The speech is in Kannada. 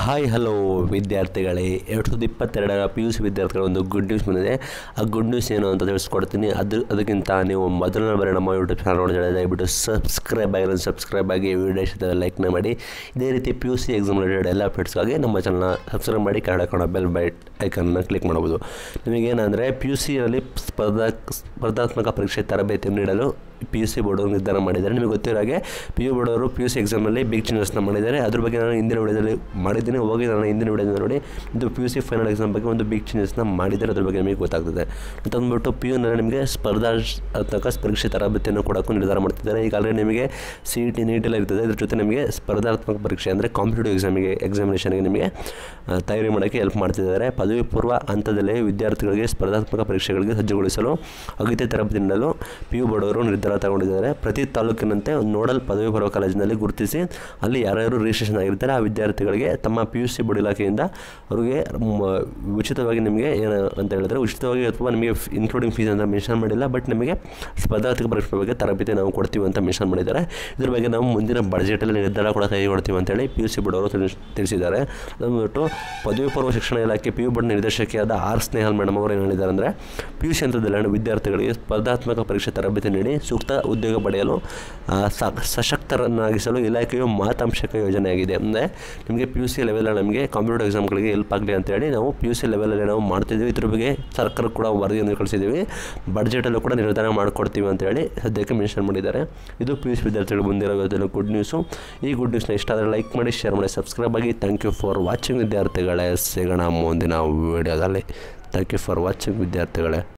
ಹಾಯ್ ಹಲೋ ವಿದ್ಯಾರ್ಥಿಗಳೇ ಎರಡು ಸಾವಿರದ ಇಪ್ಪತ್ತೆರಡರ ಪಿ ಯು ಸಿ ವಿದ್ಯಾರ್ಥಿಗಳ ಒಂದು ಗುಡ್ ನ್ಯೂಸ್ ಬಂದಿದೆ ಆ ಗುಡ್ ನ್ಯೂಸ್ ಏನು ಅಂತ ತಿಳಿಸ್ಕೊಡ್ತೀನಿ ಅದು ಅದಕ್ಕಿಂತ ನೀವು ಮೊದಲನೇ ಬಾರಿ ನಮ್ಮ ಯೂಟ್ಯೂಬ್ ಚಾನಲ್ ನೋಡಿದ್ರೆ ದಯವಿಟ್ಟು ಸಬ್ಸ್ಕ್ರೈಬ್ ಆಗಿರೋ ಸಬ್ಸ್ಕ್ರೈಬ್ ಆಗಿ ವಿಡಿಯೋ ಇಷ್ಟ ಲೈಕ್ನ ಮಾಡಿ ಇದೇ ರೀತಿ P U C exam related ಎಲ್ಲ ಅಪ್ಡೇಟ್ಸ್ಗಾಗಿ ನಮ್ಮ ಚಾನಲ್ನ ಸಬ್ಸ್ಕ್ರೈಬ್ ಮಾಡಿ ಕನ್ನಡ ಕನ್ನಡ ಬೆಲ್ ಬೈಟ್ ಐಕನ್ನ ಕ್ಲಿಕ್ ಮಾಡ್ಬೋದು ನಿಮಗೇನಂದರೆ ಪಿ ಯು ಸಿಯಲ್ಲಿ ಸ್ಪರ್ಧಾ ಸ್ಪರ್ಧಾತ್ಮಕ ಪರೀಕ್ಷೆ ತರಬೇತಿಯನ್ನು ನೀಡಲು ಪಿ ಯು ಸಿ ಬೋರ್ಡ್ ಅವರು ನಿರ್ಧಾರ ಮಾಡಿದ್ದಾರೆ ನಿಮಗೆ ಗೊತ್ತಿರೋ ಹಾಗೆ ಪಿ ಯು ಬೋರ್ಡ್ ಅವರು ಪಿ ಯು ಸಿ ಎಕ್ಸಾಮಲ್ಲಿ ಬಿಗ್ ಚೇಂಜಸ್ನ ಮಾಡಿದ್ದಾರೆ ಅದ್ರ ಬಗ್ಗೆ ನಾನು ಹಿಂದಿನ ವಿಡಿಯೋದಲ್ಲಿ ಮಾಡಿದ್ದೀನಿ ಹೋಗಿ ನಾನು ಹಿಂದಿನ ವಿಡಿಯೋದಲ್ಲಿ ನೋಡಿ ಇದು P U C final exam ಬಗ್ಗೆ ಒಂದು ಬಿಗ್ ಚೇಂಜಸ್ನ ಮಾಡಿದ್ದಾರೆ ಅದ್ರ ಬಗ್ಗೆ ನಿಮಗೆ ಗೊತ್ತಾಗ್ತದೆ ಮತ್ತು ಅಂದ್ಬಿಟ್ಟು ಪಿ ಯುನಲ್ಲಿ ನಿಮಗೆ ಸ್ಪರ್ಧಾತ್ಮಕ ಪರೀಕ್ಷೆ ತರಬೇತಿಯನ್ನು ಕೊಡೋಕ್ಕೂ ನಿರ್ಧಾರ ಮಾಡ್ತಿದ್ದಾರೆ ಈಗ ಆಲ್ರೆಡಿ ನಿಮಗೆ ಸಿ ಇ ಟಿ ನೀಟ್ ಎಲ್ಲ ಇರ್ತದೆ ಇದ್ರ ಜೊತೆ ನಿಮಗೆ ಸ್ಪರ್ಧಾತ್ಮಕ ಪರೀಕ್ಷೆ ಅಂದರೆ ಕಾಂಪಿಟೇಟಿವ್ ಎಕ್ಸಾಮಿಗೆ ಎಕ್ಸಾಮಿನೇಷನ್ಗೆ ನಿಮಗೆ ಆ, ತಯಾರಿ ಮಾಡೋಕ್ಕೆ ಹೆಲ್ಪ್ ಮಾಡ್ತಿದ್ದಾರೆ ಪದವಿ ಪೂರ್ವ ಹಂತದಲ್ಲಿ ವಿದ್ಯಾರ್ಥಿಗಳಿಗೆ ಸ್ಪರ್ಧಾತ್ಮಕ ಪರೀಕ್ಷೆಗಳಿಗೆ ಸಜ್ಜುಗೊಳಿಸಲು ಅಗತ್ಯ ತರಬೇತಿ ನೀಡಲು ಪಿ ಯು ಬೋರ್ಡ್ ಅವರು ನಿರ್ಧಾರ ತಗೊಂಡಿದ್ದಾರೆ ಪ್ರತಿ ತಾಲೂಕಿನಂತೆ ಒಂದು ನೋಡಲ್ ಪದವಿ ಪೂರ್ವ ಕಾಲೇಜಿನಲ್ಲಿ ಗುರುತಿಸಿ ಅಲ್ಲಿ ಯಾರ್ಯಾರು ರಿಜಿಸ್ಟ್ರೇಷನ್ ಆಗಿರ್ತಾರೆ ಆ ವಿದ್ಯಾರ್ಥಿಗಳಿಗೆ ತಮ್ಮ ಪಿ ಯು ಸಿ ಬೋರ್ಡ್ ಇಲಾಖೆಯಿಂದ ಅವರಿಗೆ ಮ, ಉಚಿತವಾಗಿ ನಿಮಗೆ ಏನು ಅಂತ ಹೇಳಿದ್ರೆ ಉಚಿತವಾಗಿ ಅಥವಾ ನಿಮಗೆ ಇನ್ಕ್ಲೂಡಿಂಗ್ ಫೀಸ್ ಅಂತ ಮೆನ್ಷನ್ ಮಾಡಿಲ್ಲ ಬಟ್ ನಿಮಗೆ ಸ್ಪರ್ಧಾತ್ಮಕ ಪರೀಕ್ಷೆ ಬಗ್ಗೆ ತರಬೇತಿ ನಾವು ಕೊಡ್ತೀವಿ ಅಂತ ಮೆನ್ಷನ್ ಮಾಡಿದ್ದಾರೆ ಇದ್ರ ಬಗ್ಗೆ ನಾವು ಮುಂದಿನ ಬಡ್ಜೆಟಲ್ಲಿ ನಿರ್ಧಾರ ಕೂಡ ಕೈಗೊಳ್ತೀವಿ ಅಂತೇಳಿ ಪಿ ಯು ಸಿ ಬೋರ್ಡ್ ಅವರು ತಿಳಿಸ್ ತಿಳಿಸಿದ್ದಾರೆ ಅದನ್ಬಿಟ್ಟು ಪದವಿ ಪೂರ್ವ ಶಿಕ್ಷಣ ಇಲಾಖೆ ಪಿ ಯು ಬೋರ್ಡ್ ನಿರ್ದೇಶಕಿಯಾದ ಆರ್ ಸ್ನೇಹಲ್ ಮೇಡಮ್ ಅವರು ಏನು ಹೇಳಿದ್ದಾರೆ ಅಂದರೆ ಪಿ ಯು ಸಿ ಹಂತದಲ್ಲಿ ವಿದ್ಯಾರ್ಥಿಗಳಿಗೆ ಸ್ಪರ್ಧಾತ್ಮಕ ಪರೀಕ್ಷೆ ತರಬೇತಿ ನೀಡಿ ಸೂಕ್ತ ಉದ್ಯೋಗ ಪಡೆಯಲು ಆ, ಸ- ಸಶಕ್ತರನ್ನಾಗಿಸಲು ಇಲಾಖೆಯು ಮಾತಾಂಶಕ ಯೋಜನೆಯಾಗಿದೆ ಅಂದರೆ ನಿಮಗೆ ಪಿ ಯು ಸಿ ಲೆವೆಲಲ್ಲಿ ನಮಗೆ ಕಾಂಪಿಟೇಟಿವ್ ಎಕ್ಸಾಮ್ಗಳಿಗೆ ಹೆಲ್ಪ್ ಆಗಲಿ ಅಂತೇಳಿ ನಾವು ಪಿ ಯು ಸಿ ಲೆವೆಲಲ್ಲಿ ನಾವು ಮಾಡ್ತಿದ್ದೀವಿ ಇದ್ರ ಬಗ್ಗೆ ಸರ್ಕಾರ ಕೂಡ ವರದಿಯನ್ನು ಕಳಿಸಿದ್ದೀವಿ ಬಡ್ಜೆಟಲ್ಲೂ ಕೂಡ ನಿರ್ಧಾರ ಮಾಡಿಕೊಡ್ತೀವಿ ಅಂತೇಳಿ ಸದ್ಯಕ್ಕೆ ಮೆನ್ಷನ್ ಮಾಡಿದ್ದಾರೆ ಇದು ಪಿ ಯು ಸಿ ವಿದ್ಯಾರ್ಥಿಗಳು ಬಂದಿರೋ ಇವತ್ತಿನ ಗುಡ್ ನ್ಯೂಸು ಈ ಗುಡ್ ನ್ಯೂಸ್ನ ಇಷ್ಟ ಆದರೆ ಲೈಕ್ ಮಾಡಿ ಶೇರ್ ಮಾಡಿ ಸಬ್ಸ್ಕ್ರೈಬ್ ಆಗಿ ಥ್ಯಾಂಕ್ ಯು ಫಾರ್ ವಾಚಿಂಗ್ ವಿದ್ಯಾರ್ಥಿಗಳೇ ಸಿಗೋಣ ಮುಂದಿನ ವಿಡಿಯೋದಲ್ಲಿ ಥ್ಯಾಂಕ್ ಯು ಫಾರ್ ವಾಚಿಂಗ್ ವಿದ್ಯಾರ್ಥಿಗಳೇ